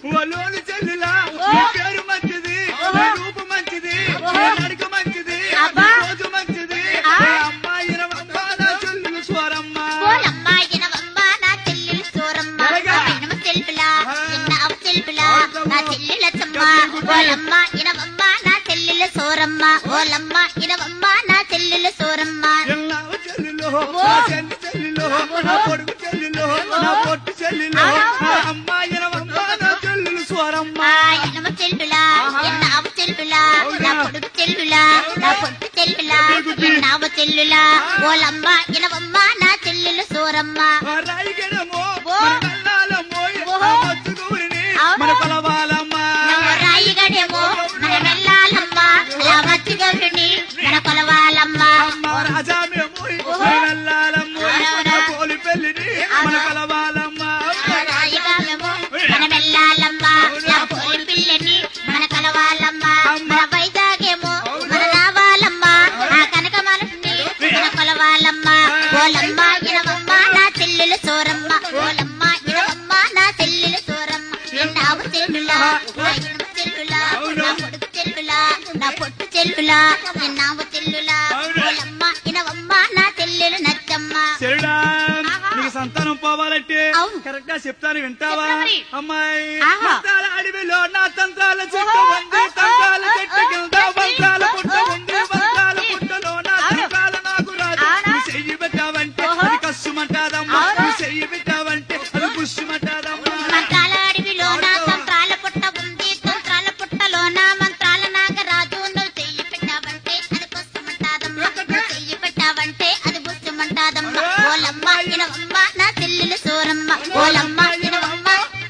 ఒలోని చెల్లిలా ఓ. నీ పేరు మంచిది ఓహో. నీ రూపు మంచిది ఓహో. నీ నడక మంచిది అబ్బా. నీ రోజు మంచిది ఆ. ఏ అమ్మాయి రవమ్మ నా చెల్లెలు స్వరమ్మ ఓలమ్మ ఇనవమ్మ నా చెల్లెలు సోరమ్మ ఎలాగా? ఇనమ చెల్లులా ఆ. ఇన్న అవ చెల్లులా అవునమ్మా. నా చెల్లెల చమ్మ గట్టి గుడ్డి. ఓలమ్మ ఇనవమ్మ నా చెల్లెలు సోరమ్మ ఓలమ్మ ఇనవమ్మ నా చెల్లెలు సోరమ్మ ఎల్లావ చెల్లిలో ఓ. నా చెల్లి చెల్లిలో నా కొడుకు చెల్లిలో నా పొట్టు చెల్లిలో అవునవును. నా అమ్మాయి రవమ్మ నా చెల్లెలు స్వరమ్మ ఆ ఇనమ చెల్లులా ఆహా. ఇన్న అవ చెల్లులా అవునా? నా పొడుగు చెల్లులా నా పొట్టు చెల్లులా గట్టి గుడ్డి. ఇన్న అవ చెల్లులా ఆ. ఓలమ్మ ఇనవమ్మ నా చెల్లెలు సోరమ్మ రాయిగడమో ఓ. మన కల్లాలమ్మో ఓహో. మచ్చుగూరిని అవును. మన కొలవాలమ్మ రాయిగడేమో మన వెళ్ళాలమ్మ అలా మచ్చిగవిని మన కొలవాలమ్మ అమ్మ రాజామేమో ఓహో. మన వెళ్ళాలమ్మ అవునవునా. కోలి పెళ్లిని మన అవునా. కొలవాలమ్మ రాయిగామేమో మన వెళ్ళాలమ్మ నా కోడి పిల్లని మన కలవాలమ్మ మన వైజాగేమో మన రావాలమ్మ ఆ కనక మనసుని మన కొలవాలమ్మ ఓలమ్మ ఇనవమ్మ నా చెల్లెలు సోరమ్మ ఓలమ్మ ఇనవమ్మ నా చెల్లెలు సోరమ్మ ఎన్నావు చెల్లులా నా ఇనుము చెల్లులా నా పొడుగు చెల్లులా నా పొట్టు చెల్లులా ఎన్నావు చెల్లులా ఓలమ్మ ఇనవమ్మ నా చెల్లెలు నచ్చమ్మ చెరుడా ఆహా. నీకు సంతానం పోవాలంటే అవును. కరెక్ట్ గా చెప్తాను వింటావా చెప్పరా మరి? అమ్మాయి ఆహా. మంత్రాల అడవిలో నా తంత్రాల చెట్టు ఓహో. ఉంది తంత్రాల చెట్టు కింద మంత్రాల పుట్ట ఉంది మంత్రాల పుట్టలో నా అవును. తంత్రాల నాకు రాదు అవునా? నువ్వు చెయ్యి పెట్టావంటే ఓహో. అది కష్టమంటాదమ్మా అవునా? నువ్వు చెయ్యి పెట్టావంటే అది పుష్యమంటాదమ్మా మంత్రాల అడవిలో నా తంత్రాల పుట్ట ఉంది తంత్రాల పుట్టలో నా మంత్రాల నాగరాజు నువ్వు చెయ్యి పెట్టావంటే అది పుస్తమంటాదమ్మా నువ్వు చెయ్యి పెట్టావంటే అది పుస్తమంటాదమ్మా ఓలమ్మ ఇనవమ్మ నా చెల్లెలు సోరమ్మ ఓలమ్మ ఇనవమ్మ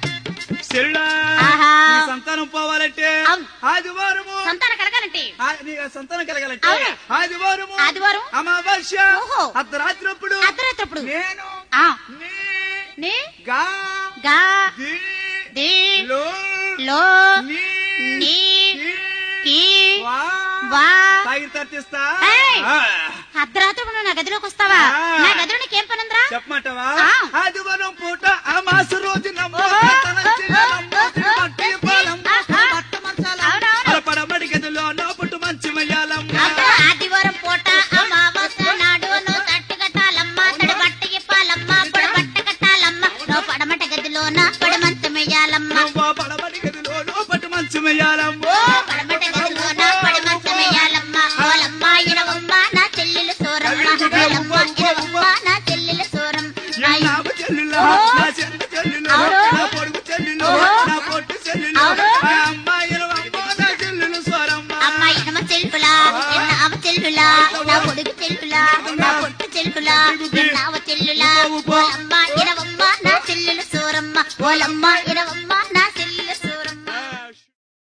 చెరుడా ఆహా. నీ సంతానం పోవాలంటే అవును. ఆదివారము సంతానం కలగాలంటే ఆ- నీ సంతానం కలగాలంటే అవును. ఆదివారము ఆదివారం అమావాస్య ఓహో. అర్ధరాత్రి అప్పుడు అర్ధరాత్రప్పుడు నేను ఆ నీ నే గా గా ది ది లో లో నీ నీ కి కి వా వా తాగి తర్తిస్తా ఏయ్! ఆ, అర్ధరాత్రి నా గదిలోకి వస్తావా ఆ. నా గదిలో నీకేం పనుందిరా చెప్పమంటావా ఆ. ఆదివారం పూట అమాస రోజు నమ్మో ఓహో. తలంచిన నమ్మోసిన బట్టి పాలమ్మ ఆహా. బట్ట మంచాల అవునవును. అల పడమడి గదిలో నోపుటు మంచి మయ్యాలమ్మ అబ్బా, ఆదివారం పూట అమావాస్య నాడు నువ్వు తట్టు కట్టాలమ్మ తడి బట్ట ఇప్పాలమ్మ పొడి బట్ట కట్టాలమ్మ నువ్వు పడమట గదిలోన పొడి మంచం వేయాలమ్మ నువ్వు పడమడి గదిలో నోపటు మంచి మయ్యాలమ్మ ఓ పడమట గదిలోన పొడి మంచం వేయాలమ్మ ఓలమ్మ ఇనవమ్మ నా చెల్లెలు సోరమ్మ ఓలమ్మ ఇనవమ్మ నా చెల్లెలు సోరం నా ఇ- నాపు చెల్లులో ఓహో. నా చెల్లి చెల్లులో అవును. నా పొడుగు చెల్లులో ఓహో. నా పొట్టు చెల్లులో అవును. మా అమ్మాయిల అమ్మ నా చెల్లులు స్వరమ్మ అమ్మ ఇనమ చెల్పులా ఎన్నావ చెల్లులా నా పొడుగు చెల్పులా నా పొట్టు చెల్పులా ఎన్నావ చెల్లులా ఓలమ్మ ఇనవమ్మ నా చెల్లెలు సోరమ్మ ఓలమ్మ ఇనవమ్మ